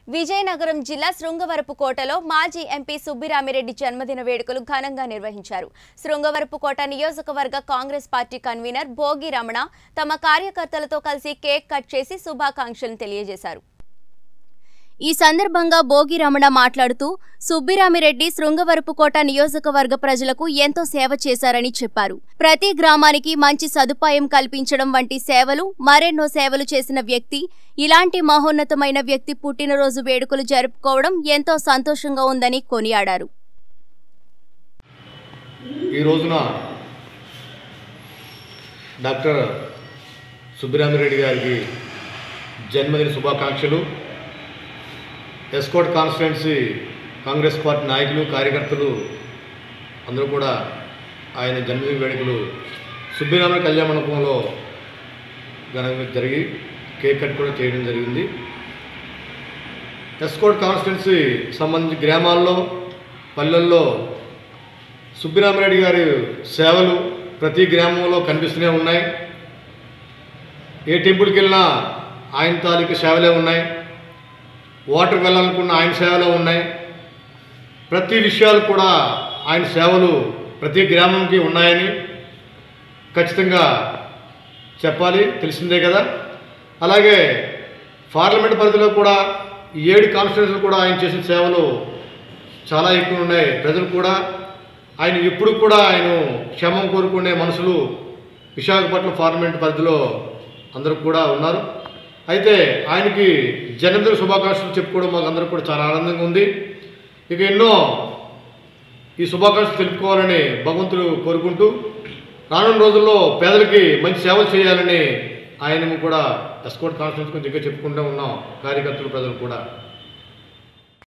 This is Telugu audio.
విజయనగరం జిల్లా శృంగవరపు కోటలో మాజీ ఎంపీ సుబ్బిరామిరెడ్డి జన్మదిన వేడుకలు ఘనంగా నిర్వహించారు శృంగవరపు కోట నియోజకవర్గ Congress party convener Bhogi Ramana తమ కార్యకర్తలతో కలిసి కేక్ కట్ చేసి శుభాకాంక్షలు తెలియజేశారు ఈ సందర్భంగా భోగి రమణ మాట్లాడుతూ సుబ్బిరామిరెడ్డి శృంగవరపుకోట నియోజకవర్గ ప్రజలకు ఎంతో సేవ చేశారని చెప్పారు ప్రతి గ్రామానికి మంచి సదుపాయం కల్పించడం వంటి సేవలు మరెన్నో సేవలు చేసిన వ్యక్తి ఇలాంటి మహోన్నతమైన వ్యక్తి పుట్టినరోజు వేడుకలు జరుపుకోవడం ఎంతో సంతోషంగా ఉందని కొనియాడారు ఈ రోజున డాక్టర్ సుబ్బిరామిరెడ్డి గారికి జన్మదిన శుభాకాంక్షలు ఎస్కోట్ కాన్స్టిట్యున్సీ కాంగ్రెస్ పార్టీ నాయకులు కార్యకర్తలు అందరూ కూడా ఆయన జన్మదిన వేడుకలు సుబ్బిరామ కళ్యాణ మండపంలో ఘనంగా జరిగి కేక్ కట్ కూడా చేయడం జరిగింది ఎస్కోట్ కాన్స్టిట్యున్సీ సంబంధించి గ్రామాల్లో పల్లెల్లో సుబ్బిరామరెడ్డి గారి సేవలు ప్రతి గ్రామంలో కనిపిస్తూనే ఉన్నాయి ఏ టెంపుల్కి వెళ్ళినా ఆయన తాలూకు సేవలే ఉన్నాయి వాటర్ వెళ్ళాలనుకున్న ఆయన సేవలే ఉన్నాయి ప్రతి విషయాలు కూడా ఆయన సేవలు ప్రతి గ్రామంకి ఉన్నాయని ఖచ్చితంగా చెప్పాలి తెలిసిందే కదా అలాగే పార్లమెంట్ పరిధిలో కూడా ఈ ఏడు కాన్స్టిట్యూన్సీలు కూడా ఆయన చేసిన సేవలు చాలా ఎక్కువ ఉన్నాయి ప్రజలు కూడా ఆయన ఇప్పుడు కూడా ఆయన క్షమం కోరుకునే మనుషులు విశాఖపట్నం పార్లమెంట్ పరిధిలో అందరూ కూడా ఉన్నారు అయితే ఆయనకి జన్మదిన శుభాకాంక్షలు చెప్పుకోవడం మాకు అందరూ కూడా చాలా ఆనందంగా ఉంది ఇక ఎన్నో ఈ శుభాకాంక్షలు తెలుపుకోవాలని భగవంతుడు కోరుకుంటూ రానున్న రోజుల్లో పేదలకి మంచి సేవలు చేయాలని ఆయన కూడా ఎస్కోట్ కాన్ఫరెన్స్ గురించి ఇంకా చెప్పుకుంటూ ఉన్నాం కార్యకర్తలు ప్రజలు కూడా